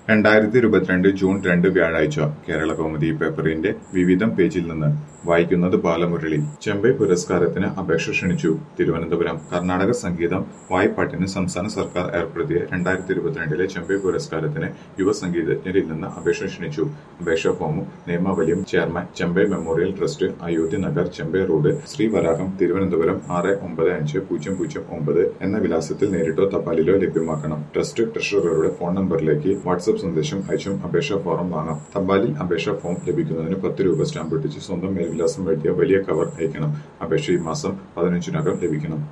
രണ്ടായിരത്തി ഇരുപത്തിരണ്ട് ജൂൺ രണ്ട് വ്യാഴാഴ്ച കേരള കൗമുദി പേപ്പറിന്റെ വിവിധം പേജിൽ നിന്ന് വായിക്കുന്നത് ബാലമുരളി ചെമ്പൈ പുരസ്കാരത്തിന് അപേക്ഷ ക്ഷണിച്ചു തിരുവനന്തപുരം കർണാടക സംഗീതം വായ്പാട്ടിന് സംസ്ഥാന സർക്കാർ ഏർപ്പെടുത്തിയ രണ്ടായിരത്തി ഇരുപത്തിരണ്ടിലെ ചെമ്പൈ പുരസ്കാരത്തിന് യുവ സംഗീതജ്ഞരിൽ നിന്ന് അപേക്ഷ ക്ഷണിച്ചു അപേക്ഷാ ഫോമും നിയമാവലിയും chairman Chembai memorial trust Ayodhya Nagar Chembai road Sreevaraham Thiruvananthapuram ആറ് ഒമ്പത് അഞ്ച് പൂജ്യം പൂജ്യം ഒമ്പത് എന്ന വിലാസത്തിൽ നേരിട്ടോ തപാലിലോ ലഭ്യമാക്കണം ട്രസ്റ്റ് ട്രഷററുടെ ഫോൺ നമ്പറിലേക്ക് വാട്സ്ആപ്പ് സന്ദേശം അയച്ചും അപേക്ഷാ ഫോറം വാങ്ങാം തപാലിൽ അപേക്ഷാ ഫോം ലഭിക്കുന്നതിന് പത്ത് രൂപ സ്റ്റാമ്പ് ഒട്ടിച്ച് സ്വന്തം മേൽവിലാസം എഴുതിയ വലിയ കവർ അയക്കണം അപേക്ഷ ഈ മാസം പതിനഞ്ചിനകം ലഭിക്കണം